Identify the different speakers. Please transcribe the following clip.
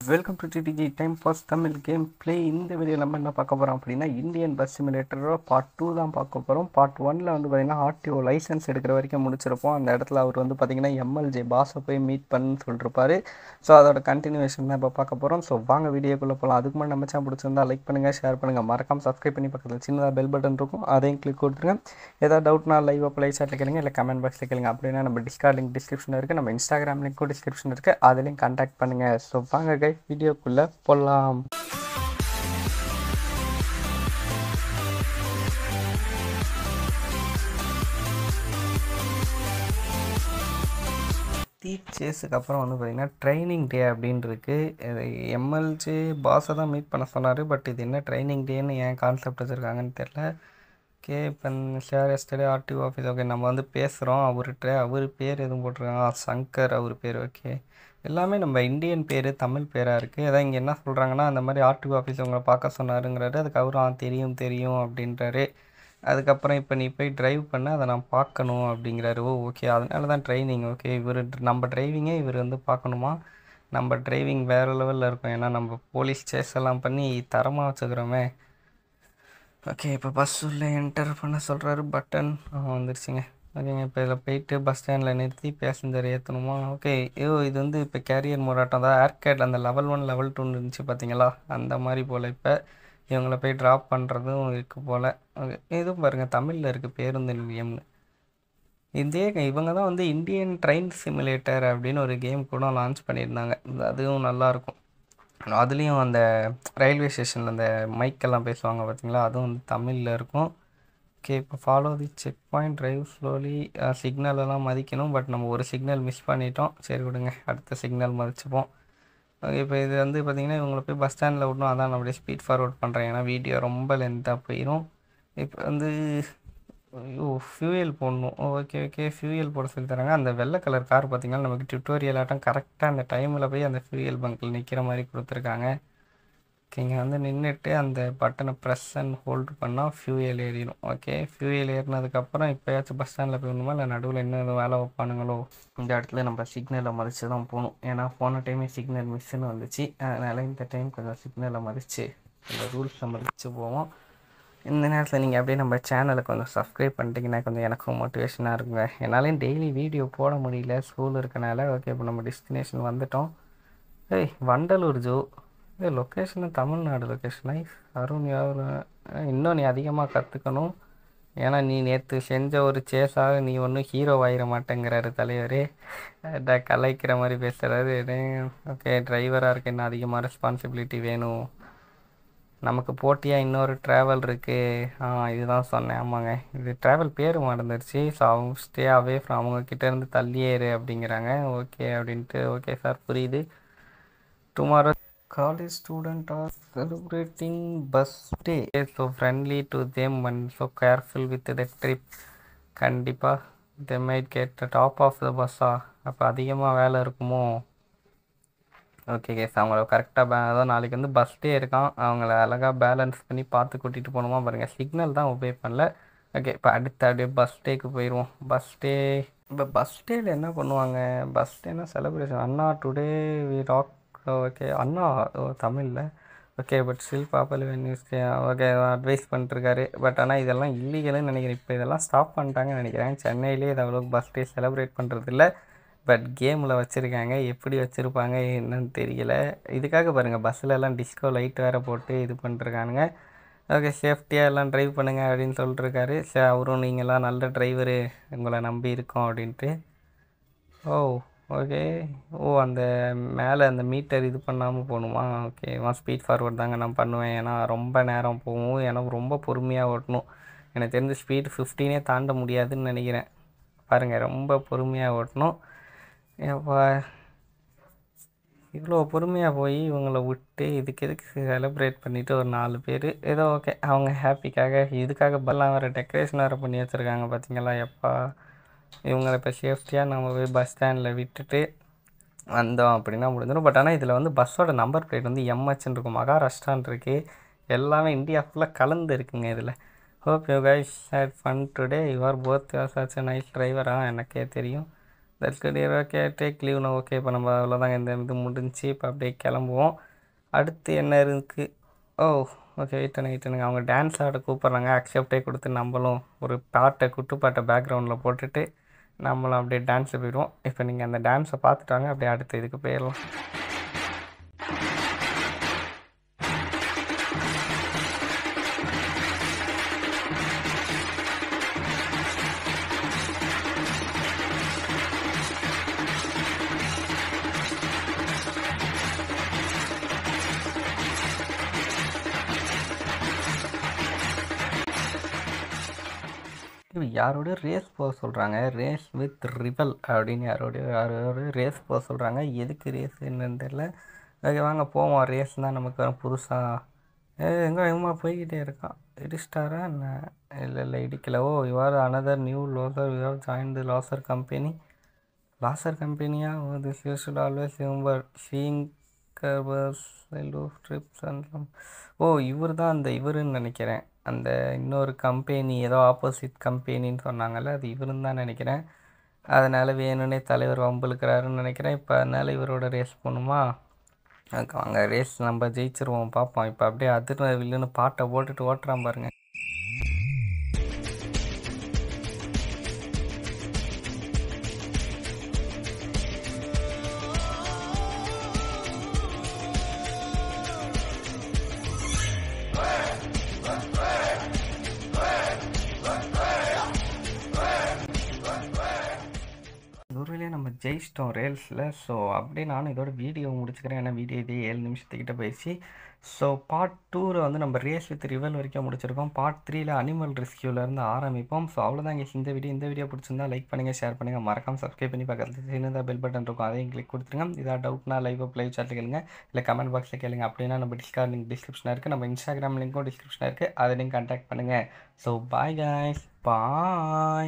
Speaker 1: welcome to TTG time pass Tamil game play இந்த video நம்ம என்ன பார்க்க போகிறோம் அப்படின்னா இந்தியன் பஸ் சிமுலேட்டரோட பார்ட் டூ தான் பார்க்க போகிறோம் பார்ட் ஒனில் வந்து பார்த்திங்கன்னா ஆர்டிஓ லைசன்ஸ் எடுக்கிற வரைக்கும் முடிச்சிருப்போம் அந்த இடத்துல அவர் வந்து பார்த்திங்கன்னா எம்எல்ஜே பாஸை போய் மீட் பண்ணுன்னு சொல்லிருப்பாரு ஸோ அதோட கண்டினியூஷன் தான் இப்போ பார்க்க போகிறோம் ஸோ வாங்க வீடியோக்குள்ளே போகலாம் அதுக்கு முன்னாடி நம்ம சேனல் பிடிச்சிருந்தா லைக் பண்ணுங்கள் ஷேர் பண்ணுங்கள் மறக்காம சப்ஸ்கிரைப் பண்ணி பக்கத்தில் சின்னதாக பெல் பட்டன் இருக்கும் அதையும் கிளிக் கொடுத்துருங்க ஏதாவது டவுட்னா லைவ் அப்போ லைவ் சாட்டில் கேளுங்க இல்லை கமெண்ட் பாக்ஸில் கேளுங்க அப்படின்னா நம்ம டிஸ்கார்ட் லிங்க் டிஸ்கிரிப்ஷன் இருக்குது நம்ம இன்ஸ்டாகிராம் லிங்க்கும் டிஸ்கிரிப்ஷன் இருக்குது அதுலேயும் கான்டாக்ட் பண்ணுங்கள் ஸோ வாங்க கை வீடியோக்குள்ளே போகலாம் தீப் சேஸுக்கு அப்புறம் வந்து பார்த்திங்கன்னா ட்ரைனிங் டே அப்படின்னு இருக்குது எம்எல்ஜி பாஸை தான் மீட் பண்ண சொன்னார் பட் இது என்ன ட்ரைனிங் டேன்னு ஏன் கான்செப்ட் வச்சுருக்காங்கன்னு தெரில ஓகே இப்போ ஷேர் எஸ்டே ஆர்டிஓ ஆஃபீஸ் ஓகே நம்ம வந்து பேசுகிறோம் அவர்கிட்ட அவர் பேர் எதுவும் போட்டிருக்காங்க சங்கர் அவர் பேர் ஓகே எல்லாமே நம்ம இந்தியன் பேர் தமிழ் பேராக இருக்குது அதான் இங்கே என்ன சொல்கிறாங்கன்னா அந்த மாதிரி ஆர்டிஓ ஆஃபீஸ் உங்களை பார்க்க சொன்னாருங்கிறாரு அதுக்கு அவரும் ஆ தெரியும் தெரியும் அப்படின்றாரு அதுக்கப்புறம் இப்போ நீ போய் டிரைவ் பண்ண அதை நான் பார்க்கணும் அப்படிங்கிறாரு ஓ ஓகே அதனால தான் ட்ரைனிங் ஓகே இவர் நம்ம டிரைவிங்கே இவர் வந்து பார்க்கணுமா நம்ம டிரைவிங் வேறு லெவலில் இருக்கும் ஏன்னா நம்ம போலீஸ் சேஸ் எல்லாம் பண்ணி தரமாக வச்சுக்கிறோமே ஓகே இப்போ பஸ் உள்ள என்டர் பண்ண சொல்கிறாரு பட்டன் வந்துருச்சுங்க ஓகேங்க இப்போ இதில் போயிட்டு பஸ் ஸ்டாண்டில் நிறுத்தி பேசஞ்சர் ஏற்றணுமா ஓகே ஐயோ இது வந்து இப்போ கேரியர் மோராட்டம் தான் ஏர்கேட் அந்த லெவல் ஒன் லெவல் டூன்னு இருந்துச்சு பார்த்தீங்களா அந்த மாதிரி போல் இப்போ இவங்கள போய் ட்ராப் பண்ணுறதும் இருக்குது போல் ஓகே இதுவும் பாருங்கள் தமிழில் இருக்குது பேருந்து நிலையம்னு இதே இவங்க தான் வந்து இந்தியன் ட்ரெயின் சிமுலேட்டர் அப்படின்னு ஒரு கேம் கூட லான்ச் பண்ணியிருந்தாங்க அதுவும் நல்லாயிருக்கும் அதுலேயும் அந்த ரயில்வே ஸ்டேஷனில் அந்த மைக்கெல்லாம் பேசுவாங்க பார்த்தீங்களா அதுவும் வந்து தமிழில் இருக்கும் ஓகே இப்போ follow the checkpoint drive slowly signal எல்லாம் மதிக்கணும் பட் நம்ம ஒரு சிக்னல் மிஸ் பண்ணிட்டோம் சரி விடுங்க அடுத்த சிக்னல் மதிச்சுப்போம் ஓகே இப்போ இது வந்து பார்த்திங்கன்னா இவங்களை போய் பஸ் ஸ்டாண்டில் விடணும் அதான் நான் அப்படியே ஸ்பீட் ஃபார்வர்ட் பண்ணுறேன் ஏன்னா வீடியோ ரொம்ப லென்த்தாக போயிடும் இப்போ வந்து ஐயோ ஃபியூயல் போடணும் ஓகே ஓகே ஃபியூயல் போட சொல்லி தராங்க அந்த வெள்ளை கலர் கார் பார்த்திங்கன்னா நமக்கு டியூட்டோரியல் ஆட்டம் கரெக்டாக அந்த டைமில் போய் அந்த ஃபியூயல் பங்க்கில் நிற்கிற மாதிரி கொடுத்துருக்காங்க இங்கே வந்து நின்றுட்டு அந்த பட்டனை ப்ரெஸ் அண்ட் ஹோல்டு பண்ணால் ஃபியூயல் ஏறிடும் ஓகே ஃபியூயல் ஏறினதுக்கப்புறம் இப்போயாச்சும் பஸ் ஸ்டாண்டில் போயணுமா இல்லை நடுவில் இன்னும் எதுவும் வேலை வைப்பானுங்களோ இந்த இடத்துல நம்ம சிக்னலை மதித்து தான் போகணும் ஏன்னா போன டைமே சிக்னல் மிஸ்ஸுன்னு வந்துச்சு அதனால் இந்த டைம் கொஞ்சம் சிக்னலை மதித்து இந்த ரூல்ஸை மதித்து போவோம் இந்த நேரத்தில் நீங்கள் அப்படியே நம்ம சேனலை கொஞ்சம் சப்ஸ்கிரைப் பண்ணிட்டீங்கன்னா கொஞ்சம் எனக்கும் மோட்டிவேஷனாக இருக்குங்க என்னாலையும் டெய்லி வீடியோ போட முடியல ஸ்கூல் இருக்கனால ஓகே இப்போ நம்ம டெஸ்டினேஷன் வந்துட்டோம் ஏய் வண்டலூர் ஜூ இது location Tamil Nadu location nice Arun யார் இன்னும் நீ அதிகமாக கற்றுக்கணும் ஏன்னா நீ நேற்று செஞ்ச ஒரு சேஸாக நீ ஒன்றும் ஹீரோ ஆயிட மாட்டேங்கிறாரு தலைவரே கலாய்க்கிற மாதிரி பேசுகிறாரு ஓகே டிரைவராக இருக்க இன்னும் அதிகமாக ரெஸ்பான்சிபிலிட்டி வேணும் நமக்கு போட்டியாக இன்னொரு ட்ராவல் இருக்குது ஆ இதுதான் சொன்னேன் ஆமாங்க இது ட்ராவல் பேர் மறந்துருச்சு ஸோ அவங்க ஸ்டே அவே ஃப்ரம் அவங்கக்கிட்டேருந்து தள்ளியேறு அப்படிங்கிறாங்க ஓகே அப்படின்ட்டு ஓகே சார் புரியுது tomorrow college student are celebrating bus day so friendly to them and so careful with the trip கண்டிப்பாக they might get top of the பஸ்ஸா அப்போ அதிகமாக வேலை இருக்குமோ ஓகே கேஸ் அவங்கள கரெக்டாக பே அதான் நாளைக்கு வந்து பஸ் டே இருக்கான் அவங்கள அழகாக பேலன்ஸ் பண்ணி பார்த்து கூட்டிகிட்டு போகணுமா பாருங்கள் சிக்னல் தான் ஒபே பண்ணல ஓகே இப்போ அடுத்த அப்படியே பஸ் டேக்கு போயிடுவோம் பஸ் டே இப்போ பஸ் டேயில் என்ன பண்ணுவாங்க பஸ் டேனா செலிப்ரேஷன் அண்ணா டுடே வி ராக் ஓகே அண்ணா தமிழில் okay but still people news okay advice பண்ணிட்டுருக்காரு பட் ஆனால் இதெல்லாம் இல்லீகல்னு நினைக்கிறேன் இப்போ இதெல்லாம் ஸ்டாப் பண்ணிட்டாங்கன்னு நினைக்கிறேன் சென்னையிலே இது அவ்வளோக்கு பஸ் டே செலிப்ரேட் பண்ணுறதில்ல பட் கேமில் வச்சுருக்காங்க எப்படி வச்சுருப்பாங்க என்னன்னு தெரியல இதுக்காக பாருங்கள் பஸ்ஸில் எல்லாம் டிஸ்கோ லைட் வேறு போட்டு இது பண்ணிருக்கானுங்க ஓகே சேஃப்டியாக எல்லாம் ட்ரைவ் பண்ணுங்கள் அப்படின்னு சொல்லிட்டுருக்காரு சரி அவரும் நீங்களாம் நல்ல டிரைவரு உங்களை நம்பி இருக்கோம் அப்படின்ட்டு ஓ ஓகே ஓ அந்த மேலே அந்த மீட்டர் இது பண்ணாமல் போகணுமா ஓகே நான் ஸ்பீட் ஃபார்வர்ட் தாங்க நான் பண்ணுவேன் ஏன்னா ரொம்ப நேரம் போகும் எனக்கு ரொம்ப பொறுமையாக ஓட்டணும் எனக்கு தெரிஞ்ச ஸ்பீட் ஃபிஃப்டீனே தாண்ட முடியாதுன்னு நினைக்கிறேன் பாருங்கள் ரொம்ப பொறுமையாக ஓட்டணும் ஏப்பா இவ்வளோ பொறுமையாக போய் இவங்கள விட்டு இதுக்கு எதுக்கு செலிப்ரேட் பண்ணிவிட்டு ஒரு நாலு பேர் ஏதோ ஓகே அவங்க ஹாப்பிக்காக இதுக்காக பல்லாம் வேறு டெக்கரேஷன் வேறு பண்ணி வச்சுருக்காங்க பார்த்தீங்களா எப்பா இவங்களை இப்போ சேஃப்டியாக நம்ம போய் பஸ் ஸ்டாண்டில் விட்டுட்டு வந்தோம் அப்படின்னா முடிஞ்சிடும் பட் ஆனால் இதில் வந்து பஸ்ஸோட நம்பர் பிளேட் வந்து எம்ஹெச்னு இருக்கும் மகாராஷ்டிரான் இருக்குது எல்லாமே இந்தியா ஃபுல்லாக கலந்து இருக்குங்க இதில் hope you guys had fun today you are both such nice டிரைவரா எனக்கே தெரியும் தட்ஸ் குட் ஓகே டேக் லீவ்னா ஓகே இப்போ நம்ம அவ்வளோதாங்க இந்த இது முடிஞ்சு இப்போ அப்படியே கிளம்புவோம் அடுத்து என்ன இருக்குது ஓ ஓகே வெயிட் பண்ணுங்க வெயிட் பண்ணுங்க அவங்க டான்ஸ் ஆட கூப்பிட்றாங்க அக்செப்டே கொடுத்து நம்மளும் ஒரு பாட்டை குட்டு பாட்டை பேக்ரவுண்டில் போட்டுட்டு நம்மளும் அப்படியே டான்ஸை போயிடுவோம் இப்போ நீங்கள் அந்த டான்ஸை பார்த்துட்டாங்க அப்படியே அடுத்த இதுக்கு போயிடலாம் இது யாரோட ரேஸ் போக சொல்கிறாங்க ரேஸ் வித் ரிபல் அப்படின்னு யாரோட யாரோட ரேஸ் போக சொல்கிறாங்க எதுக்கு ரேஸ் என்னன்னு தெரியல ஓகே வாங்க போவோம் ரேஸ் தான் நமக்கு வரும் புதுசாக ஏ எங்கே எங்கம்மா போய்கிட்டே இருக்கான் இடிச்சிட்டாரா என்ன இல்லை இல்லை இடிக்கல oh your another new loser you have join the loser company loser கம்பெனியா oh this you should always remember seeing carvers trips and oh இவர் தான் அந்த இவருன்னு நினைக்கிறேன் அந்த இன்னொரு கம்பெனி ஏதோ ஆப்போசிட் கம்பெனின்னு சொன்னாங்கல்ல அது இவருன்னு தான் நினைக்கிறேன் அதனால் வேணும்னே தலைவர் வம்பிழுக்கிறாருன்னு நினைக்கிறேன் இப்போ அதனால் இவரோட ரேஸ் போகணுமா அதுக்கு வாங்க ரேஸ் நம்ம ஜெயிச்சிருவோம் பார்ப்போம் இப்போ அப்படியே அதிர்ன வில்லுன்னு பாட்டை போட்டுட்டு ஓட்டுறான் பாருங்க உண்மையிலேயே நம்ம ஜெயிச்சிட்டோம் ரேல்ஸில் ஸோ அப்படியே நானும் இதோட வீடியோ முடிச்சுக்கிறேன் ஏன்னா வீடியோ இதே ஏழு நிமிஷத்துக்கிட்ட போயிடுச்சு ஸோ பார்ட் டூவில் வந்து நம்ம ரேஸ் வித் ரிவல் வரைக்கும் முடிச்சிருக்கோம் பார்ட் த்ரீல அனிமல் ரெஸ்கியூலேருந்து ஆரம்பிப்போம் ஸோ அவ்வளோதான் guys இந்த வீடியோ இந்த வீடியோ பிடிச்சிருந்தா லைக் பண்ணுங்கள் ஷேர் பண்ணுங்கள் மறக்காம சப்ஸ்கிரைப் பண்ணி பக்கத்தில் சின்னதாக பெல் பட்டன் இருக்கும் அதையும் கிளிக் கொடுத்துருங்க இதாக டவுட்னா லைவ் அப் லைவ் சாட்டில் கேளுங்க இல்லை கமெண்ட் பாக்ஸில் கேளுங்க அப்படின்னா நம்ம டிஸ்கார்ட் லிங்க் டிஸ்கிரிப்ஷனாக இருக்குது நம்ம இன்ஸ்டாகிராம் லிங்க்கும் டிஸ்கிரிப்ஷனாக இருக்குது அதை நீங்கள் கான்டாக்ட் பண்ணுங்கள் ஸோ பாய் guys பாய்